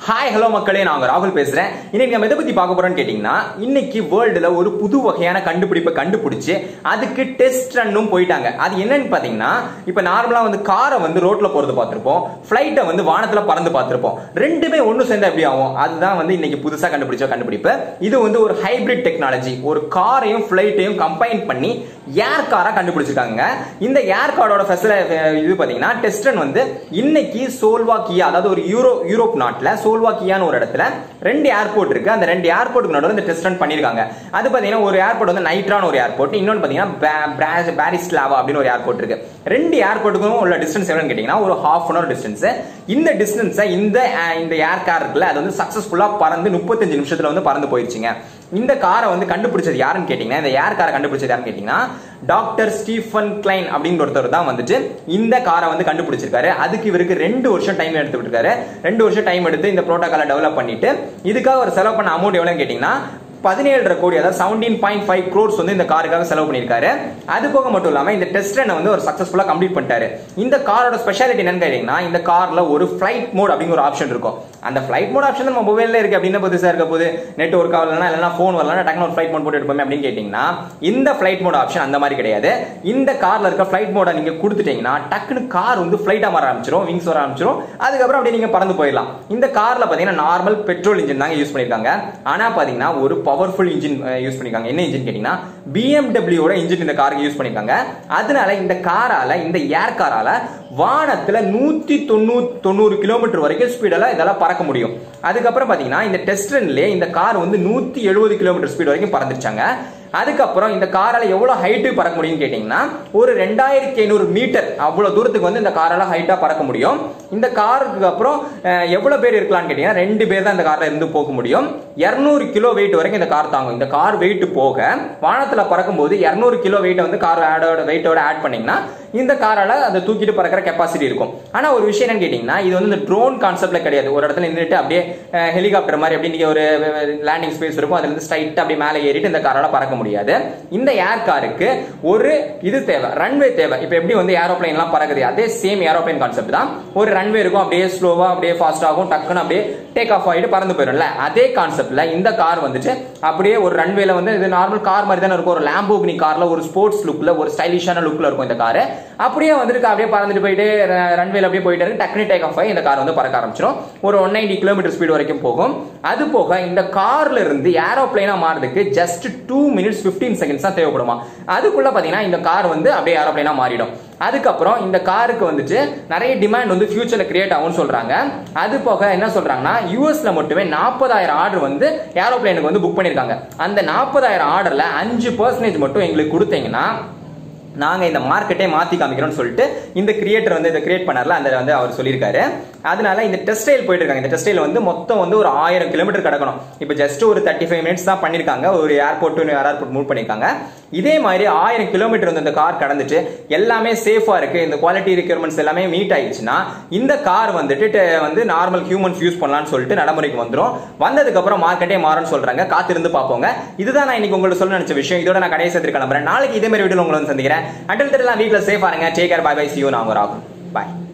hi hello மக்களே நான் உங்க ராகுல் பேசுறேன் இன்னைக்கு நம்ம எதை பத்தி பார்க்க போறோம்னு கேட்டீங்கன்னா இன்னைக்கு வேர்ல்டுல ஒரு புது வகையான கண்டுபிடிப்பை கண்டுபிடிச்சு அதுக்கு டெஸ்ட் ரன்னும் போயிட்டாங்க அது என்னன்னு பாத்தீங்கன்னா இப்ப நார்மலா வந்து காரை வந்து ரோட்ல போறது பார்த்திருப்போம் ஃபிளைட்டை வந்து வானத்துல பறந்து பார்த்திருப்போம் ரெண்டுமே ஒண்ணு சேர்ந்தா எப்படி ஆகும் அதுதான் வந்து இன்னைக்கு புதுசா கண்டுபிடிச்ச கண்டுபிடிப்பு இது வந்து ஒரு ஹைபிரிட் டெக்னாலஜி ஒரு காரையும் ஃபிளைட்டையும் கம்பைன் பண்ணி ஏர் காரா கண்டுபிடிச்சிருக்காங்க இந்த ஏர் காரோட ஃபெசில இது பாத்தீங்கன்னா டெஸ்ட் ரன் வந்து இன்னைக்கு சோல்வாக்கியா அதாவது ஒரு யூரோ யூரோப் நாட்டுல சோல்வாக்கியான்னு ஒரு இடத்துல ரெண்டு ஏர்போர்ட் இருக்கு அந்த ரெண்டு ஏர்போர்ட்டுக்கு நடுவில் இந்த டெஸ்ட் ரன் பண்ணிருக்காங்க அது பாத்தீங்கன்னா ஒரு ஏர்போர்ட் வந்து நைட்ரான் ஒரு ஏர்போர்ட் இன்னொன்று பாத்தீங்கன்னா பாரிஸ்லாவா அப்படின்னு ஒரு ஏர்போர்ட் இருக்கு ரெண்டு ஏர்போர்ட்டுக்கும் உள்ள டிஸ்டன்ஸ் எவ்வளவு கேட்டீங்கன்னா ஒரு ஹாஃப் அன் அவர் டிஸ்டன்ஸ் இந்த டிஸ்டன்ஸை இந்த அஹ், இந்த ஏர் கார் இருக்குல்ல அது வந்து சக்சஸ்ஃபுல்லா பறந்து முப்பத்தஞ்சு நிமிஷத்துல வந்து பறந்து போயிருச்சுங்க இந்த காரை வந்து கண்டுபிடிச்சது யாருன்னு கேட்டீங்கன்னா இந்த ஏர் காரை கண்டுபிடிச்சது யாருன்னு கேட்டீங்கன்னா டாக்டர் ஸ்டீஃபன் கிளைன் அப்படிங்கிற ஒருத்தர் தான் வந்துட்டு இந்த காரை வந்து கண்டுபிடிச்சிருக்காரு அதுக்கு இவருக்கு ரெண்டு வருஷம் டைம் எடுத்து விட்டுருக்காரு ரெண்டு வருஷம் டைம் எடுத்து இந்த ப்ரோட்டோகாலை டெவலப் பண்ணிட்டு இதுக்காக ஒரு செலவு பண்ண அமௌண்ட் எவ்வளவு கேட்டீங்கன்னா பதினேழரை கோடி அதாவது செவன்டீன் பாயிண்ட் ஃபைவ் க்ரோர்ஸ் வந்து இந்த காருக்காக செலவு பண்ணியிருக்காரு அது போக மட்டும் இல்லாம இந்த டெஸ்ட் ரனை வந்து ஒரு சக்சஸ்ஃபுல்லா கம்ப்ளீட் பண்ணிட்டாரு இந்த காரோட ஸ்பெஷாலிட்டி என்னன்னு கேட்டீங்கன்னா இந்த கார்ல ஒரு ஃபிளைட் மோட் அப்படிங்கிற ஒரு ஆப்ஷன் இருக்கும் அந்த ஃபிளைட் மோட் ஆப்ஷன் நம்ம மொபைல்ல இருக்கு அப்படின்னு புதுசா இருக்க போது நெட் ஒர்க் ஆகலனா இல்லைனா ஃபோன் வரலனா டக்குனு ஒரு ஃபிளைட் மோட் போட்டு எடுப்போமே அப்படின்னு கேட்டீங்கன்னா இந்த ஃபிளைட் மோட் ஆப்ஷன் அந்த மாதிரி கிடையாது இந்த கார்ல இருக்க ஃபிளைட் மோட நீங்க கொடுத்துட்டீங்கன்னா டக்குனு கார் வந்து ஃபிளைட்டா மாற ஆரம்பிச்சிரும் விங்ஸ் வர ஆரம்பிச்சிரும் அதுக்கப்புறம் அப்படியே நீங்க பறந்து போயிடலாம் இந்த கார்ல பாத்தீங்கன்னா நார்மல் பெட்ரோல் இன்ஜின் தாங்க யூஸ் பண்ணிருக்காங்க ஆனா பாத்தீங்கன்னா ஒரு பவர்ஃபுல் இன்ஜின் யூஸ் பண்ணிருக்காங்க என்ன இன்ஜின் கேட்டீங்கன்னா பிஎம்டபிள்யூட இன்ஜின் இந்த காருக்கு யூஸ் பண்ணிருக்காங்க அதனால இந்த காரால இந்த ஏர் காரால வானத்துல நூத்தி தொண்ணூறு தொண்ணூறு கிலோமீட்டர் வரைக்கும் ஸ்பீடில் இதெல்லாம் பறக்க முடியும் அதுக்கப்புறம் பாத்தீங்கன்னா இந்த டெஸ்ட் ரன்லயே இந்த கார் வந்து நூத்தி எழுபது கிலோமீட்டர் ஸ்பீட் வரைக்கும் பறந்துருச்சாங்க அதுக்கப்புறம் இந்த காரால எவ்வளவு ஹைட்டு பறக்க முடியும்னு கேட்டீங்கன்னா ஒரு ரெண்டாயிரத்தி ஐநூறு மீட்டர் அவ்வளவு தூரத்துக்கு வந்து இந்த காரால ஹைட்டா பறக்க முடியும் இந்த காருக்கு அப்புறம் அஹ், எவ்வளவு பேர் இருக்கலாம்னு கேட்டீங்கன்னா ரெண்டு பேர் தான் இந்த கார்ல இருந்து போக முடியும் 200 கிலோ வெயிட் வரைக்கும் இந்த கார் தாங்கும் இந்த கார் வெயிட் போக வானத்துல பறக்கும் போது 200 கிலோ வெயிட்டை வந்து கார் ஆடோட வெயிட்டோட ஆட் பண்ணீங்கன்னா இந்த காரால அதை தூக்கிட்டு பறக்கிற கெப்பாசிட்டி இருக்கும் ஆனா ஒரு விஷயம் என்னன்னு கேட்டீங்கன்னா இது வந்து இந்த ட்ரோன் கான்செப்ட்ல கிடையாது ஒரு இடத்துல நின்றுட்டு அப்படியே ஹெலிகாப்டர் மாதிரி அப்படி நீங்க ஒரு லேண்டிங் ஸ்பேஸ் இருக்கும் அதுல இருந்து ஸ்ட்ரைட்டா அப்படியே மேலே ஏறிட்டு இந்த காரால பறக்க முடியாது இந்த ஏர் காருக்கு ஒரு இது தேவை ரன்வே தேவை இப்போ எப்படி வந்து ஏரோப்ளைன் எல்லாம் பறக்குது அதே சேம் ஏரோப்ளைன் கான்செப்ட் தான் ஒரு ரன்வே இருக்கும் அப்படியே ஸ்லோவா அப்படியே ஃபாஸ்ட் ஆகும் டக்குன்னு அப்படியே டேக் ஆஃப் ஆகிட்டு பறந்து போயிடும்ல அதே கான்செப்ட்ல இந்த கார் வந்துட்டு அப்படியே ஒரு ரன்வேல வந்து இது நார்மல் கார் மாதிரி தானே இருக்கும் ஒரு லேம்போகினி கார்ல ஒரு ஸ்போர்ட்ஸ் லுக்ல ஒரு ஸ்டைலிஷான லுக்ல இருக்கும் இந்த கார் அப்படியே வந்துட்டு அப்படியே பறந்துட்டு போயிட்டு ரன்வேல அப்படியே போயிட்டு இருக்கு டக்குனு டேக் ஆஃப் ஆகி இந்த கார் வந்து பறக்க ஆரம்பிச்சிடும் ஒரு ஒன் நைன்டி கிலோமீட்டர் ஸ்பீட் வரைக்கும் போகும் அது போக இந்த கார்ல இருந்து ஏரோப்ளைனா மாறதுக்கு ஜஸ்ட் டூ மினிட்ஸ் 15 செகண்ட்ஸ் தான் தேவைப்படுமா அதுக்குள்ள பாத்தீங்கன்னா இந்த கார் வந்து அப்படியே ஏரோப்ளைனா மாறிடும் அதுக்கப்புறம் இந்த காருக்கு வந்துட்டு நிறைய டிமாண்ட் வந்து ஃபியூச்சர்ல கிரியேட் ஆகும்னு சொல்றாங்க அது போக என்ன சொல்றாங்கன்னா யூஎஸ்ல மட்டுமே நாற்பதாயிரம் ஆர்டர் வந்து ஏரோப்ளைனுக்கு வந்து புக் பண்ணிருக்காங்க அந்த நாற்பதாயிரம் ஆர்டர்ல அஞ்சு பர்சன்டேஜ் மட்டும் எங்களுக்கு கொடுத்தீங்கன்னா நாங்க இந்த மார்க்கெட்டே மாத்தி காமிக்கிறோம்னு சொல்லிட்டு இந்த கிரியேட்டர் வந்து இதை கிரியேட் பண்ணார்ல அந்த வந்து அவர் சொல்லியிருக்காரு அதனால இந்த டெஸ்டைல் போயிட்டு இருக்காங்க இந்த டெஸ்டைல் வந்து மொத்தம் வந்து ஒரு ஆயிரம் கிலோமீட்டர் கிடக்கணும் இப்போ ஜஸ்ட் ஒரு தேர்ட்டி ஃபைவ் மினிட்ஸ் தான் பண்ணிருக்காங்க ஒரு ஏர்போர்ட் ஏர்போர்ட் மூவ் பண்ணிருக்காங்க இதே மாதிரி ஆயிரம் கிலோமீட்டர் வந்து இந்த கார் கடந்துட்டு எல்லாமே சேஃபா இருக்கு இந்த குவாலிட்டி ரெக்யர்மெண்ட்ஸ் எல்லாமே மீட் ஆயிடுச்சுன்னா இந்த கார் வந்துட்டு te- வந்து நார்மல் ஹியூமன்ஸ் யூஸ் பண்ணலாம்னு சொல்லிட்டு நடைமுறைக்கு வந்துரும் வந்ததுக்கு அப்புறம் மார்க்கெட்டே மாறும்னு சொல்றாங்க காத்திருந்து பார்ப்போங்க இதுதான் நான் இன்னைக்கு உங்களுக்கு சொல்ல நினைச்ச விஷயம் இதோட நான் கடைசி கிளம்புறேன் நாளைக்கு இதே மாதிரி வீடியோ உங்களை வந்து சந்திக்கிறேன் அண்டில் தெரியலாம் வீட்டில் சேஃபா இருங்க take care bye bye see you நான் ராகுல் பாய்